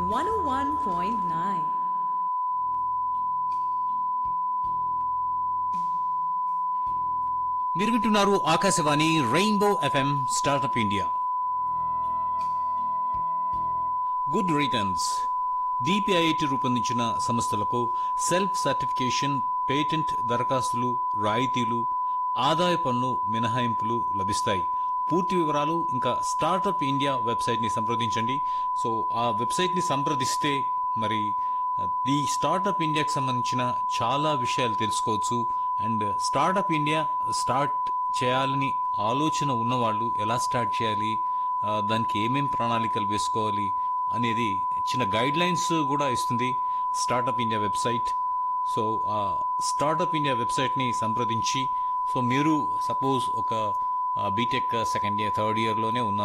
101.9. మీరు వింటున్నారు Akashvani rainbow FM startup India good returns DPIT రూపొందించిన సంస్థలకు సెల్ఫ్ సర్టిఫికేషన్ పేటెంట్ దరఖాస్తులు రాయితీలు ఆదాయ పన్ను మినహాయింపులు లభిస్తాయి పూర్తి వివరాలు ఇంకా స్టార్టప్ ఇండియా వెబ్సైట్ ని సంప్రదించండి సో ఆ వెబ్సైట్ ని సంప్రదిస్తే మరి ఈ స్టార్టప్ ఇండియాకి సంబంధించిన చాలా విషయాలు తెలుసుకోవచ్చు అండ్ స్టార్టప్ ఇండియా స్టార్ట్ చేయాలని ఆలోచన ఉన్నవాళ్ళు ఎలా స్టార్ట్ చేయాలి ఆ, దానికి ఏమేం ప్రణాళికలు వేసుకోవాలి అనేది చిన్న గైడ్ లైన్స్ కూడా ఇస్తుంది స్టార్టప్ ఇండియా వెబ్సైట్ సో ఆ స్టార్టప్ ఇండియా వెబ్సైట్ని సంప్రదించి సో మీరు సపోజ్ ఒక బీటెక్ సెకండ్ ఇయర్ థర్డ్ ఇయర్లోనే ఉన్నారు